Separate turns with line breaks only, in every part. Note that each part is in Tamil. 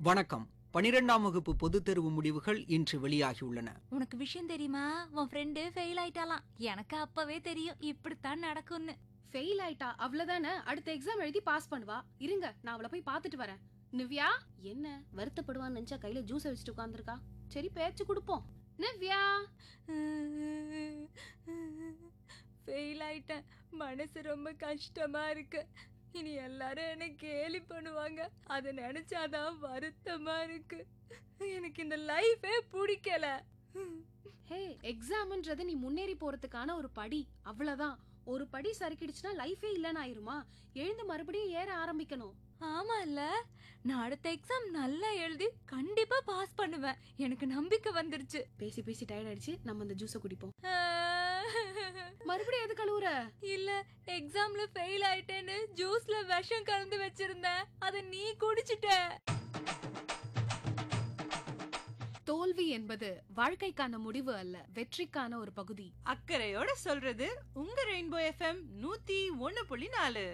வணக்கம் பனிரெண்டாம் வகுப்பு பொதுத் தேர்வு முடிவுகள் இன்று வெளியாகியுள்ளன
உனக்கு விஷயம் தெரியுமா உன் ஃப்ரெண்டு ஃபெயில் ஆயிட்டாலாம் எனக்கு அப்பவே தெரியும் இப்படித்தான் நடக்கும்னு
ஃபெயில் ஆயிட்டா அவ்வளவுதானே அடுத்த எக்ஸாம் எழுதி பாஸ் பண்ணுவா இருங்க நான் அவளை போய் பார்த்துட்டு வரேன் நிவ்யா என்ன வருத்தப்படுவான்னு நினைச்சா கையில ஜூஸ் வச்சுட்டு உட்காந்துருக்கா சரி பேச்சு கொடுப்போம் நிவ்யா
ஃபெயில் ஆயிட்டேன் மனசு ரொம்ப கஷ்டமா இருக்கு இனி எல்லாரும் என்ன கேலி பண்ணுவாங்க அதை நினைச்சாதான் வருத்தமா இருக்கு எனக்கு இந்த லைஃபே பிடிக்கல
ஹே எக்ஸாம்ன்றது நீ முன்னேறி போறதுக்கான ஒரு படி அவ்வளவுதான் ஒரு படி சறுக்கிடுச்சுன்னா லைஃபே இல்லைன்னு ஆயிருமா எழுந்து மறுபடியும் ஏற ஆரம்பிக்கணும்
ஆமா இல்ல நான் அடுத்த எக்ஸாம் நல்லா எழுதி கண்டிப்பா பாஸ் பண்ணுவேன் எனக்கு நம்பிக்கை வந்துருச்சு
பேசி பேசி டயர்ட் ஆயிடுச்சு நம்ம அந்த ஜூஸை குடிப்போம் மறுபடியும் எது கழுவுற
இல்ல எக்ஸாம்ல ஃபெயில் ஆயிட்டேன்னு ஜூஸ்ல விஷம் கலந்து வச்சிருந்தேன் அத நீ குடிச்சிட்ட
தோல்வி என்பது வாழ்க்கைக்கான முடிவு அல்ல வெற்றிக்கான ஒரு பகுதி
அக்கறையோட சொல்றது உங்க ரெயின்போ எஃப்எம் நூத்தி ஒன்னு புள்ளி நாலு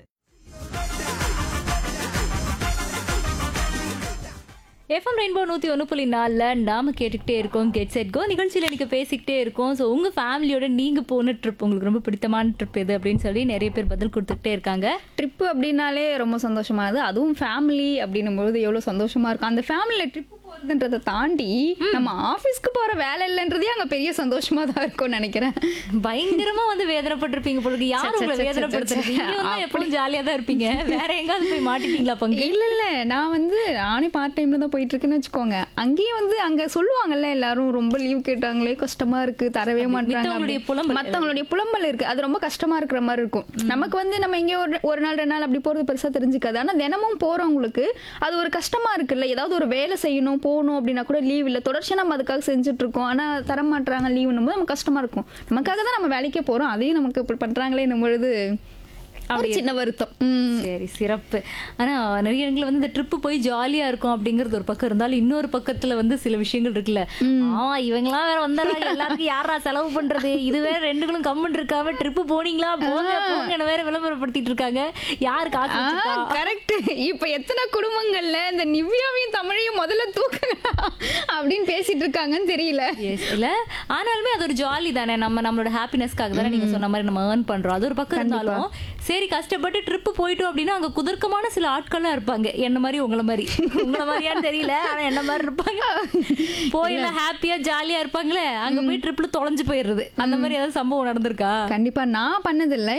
எஃப்எம் ரெயின்போ நூற்றி ஒன்று புள்ளி நாலில் நாம் கேட்டுக்கிட்டே இருக்கோம் கெட் செட் கோ நிகழ்ச்சியில் எனக்கு பேசிக்கிட்டே இருக்கோம் ஸோ உங்கள் ஃபேமிலியோட நீங்கள் போன ட்ரிப் உங்களுக்கு ரொம்ப பிடித்தமான ட்ரிப் எது அப்படின்னு சொல்லி நிறைய பேர் பதில் கொடுத்துக்கிட்டே இருக்காங்க
ட்ரிப்பு அப்படின்னாலே ரொம்ப சந்தோஷமா அது அதுவும் ஃபேமிலி அப்படின்னும் பொழுது எவ்வளோ சந்தோஷமா இருக்கும் அந்த ஃபேமிலியில் ட்ரிப்பு போகிறதுன்றதை தாண்டி நம்ம ஆஃபீஸ்க்கு போகிற வேலை இல்லைன்றதே அங்கே பெரிய சந்தோஷமா தான் இருக்கும்னு நினைக்கிறேன்
பயங்கரமா வந்து வேதனைப்பட்டிருப்பீங்க போலுக்கு யார்
சே, சே,
உங்களை
சே, சே,
வேதனைப்படுத்துறது
சே.
நீங்க வந்து எப்பவும் ஜாலியாக தான் இருப்பீங்க வேற எங்காவது போய் மாட்டிப்பீங்களா பங்கு
இல்லை இல்லை நான் வந்து நானே பார்ட் டைமில் தான் போயிட்டு இருக்கேன்னு வச்சுக்கோங்க அங்கேயும் வந்து அங்கே சொல்லுவாங்கல்ல எல்லாரும் ரொம்ப லீவ் கேட்டாங்களே கஷ்டமா இருக்கு தரவே மாட்டாங்க
மித்தவங்களுடைய புலம்பல்.
மற்றவங்களுடைய புலம்பல் இருக்கு அது ரொம்ப கஷ்டமா இருக்கிற மாதிரி இருக்கும் நமக்கு வந்து நம்ம எங்கேயோ ஒரு ஒரு நாள் ரெண்டு நாள் அப்படி போறது பெருசா தெரிஞ்சுக்காது ஆனா தினமும் போறவங்களுக்கு அது ஒரு கஷ்டமா இருக்குல்ல ஏதாவது ஒரு வேலை செய்யணும் போகணும் அப்படின்னா கூட லீவ் இல்லை தொடர்ச்சியா நம்ம அதுக்காக செஞ்சுட்டு இருக்கோம் ஆனா தர மாட்டாங்க லீவுன்னும் போது நமக்கு கஷ்டமா இருக்கும் நமக்காக தான் நம்ம வேலைக்கே போறோம் அதையும் நமக்கு இப்படி பண்றாங்களேன்னும் பொழுது ஒரு சின்ன வருத்தம் உம்
சரி சிறப்பு ஆனா நிறைய இடங்கள்ல வந்து இந்த ட்ரிப்பு போய் ஜாலியா இருக்கும் அப்படிங்கிறது ஒரு பக்கம் இருந்தாலும் இன்னொரு பக்கத்துல வந்து சில விஷயங்கள் இருக்குல்ல ஆமா இவங்கெல்லாம் வேற வந்தாங்க எல்லாருக்கும் யாரா செலவு பண்றது இது வேற ரெண்டுகளும் கம்மன் இருக்காம ட்ரிப்பு போனீங்களா போங்க போங்க வேற விளம்பரப்படுத்திட்டு இருக்காங்க யாரு காசு வச்சிருக்கா?
கரெக்ட் இப்ப எத்தனை குடும்பங்கள்ல இந்த நிவ்யாவையும் தமிழையும் முதல்ல தூக்குங்க அப்படின்னு பேசிட்டு இருக்காங்கன்னு தெரியல
Yes, இல்ல ஆனாலுமே அது ஒரு ஜாலி தானே நம்ம நம்மளோட ஹாப்பினஸ்க்காக தானே நீங்க சொன்ன மாதிரி நம்ம ஏர்ன் பண்றோம் அது ஒரு பக்கம் இருந்தாலும் சரி கஷ்டப்பட்டு ட்ரிப் போயிட்டோம் அப்படின்னா அங்க குதர்க்கமான சில ஆட்கள்லாம் இருப்பாங்க என்ன மாதிரி உங்களை மாதிரி உங்களை மாதிரியான்னு தெரியல ஆனா என்ன மாதிரி இருப்பாங்க போயில ஹாப்பியா ஜாலியா இருப்பாங்களே அங்க போய் ட்ரிப்ல தொலைஞ்சு போயிடுறது அந்த மாதிரி ஏதாவது சம்பவம் நடந்திருக்கா
கண்டிப்பா நான் பண்ணதில்லை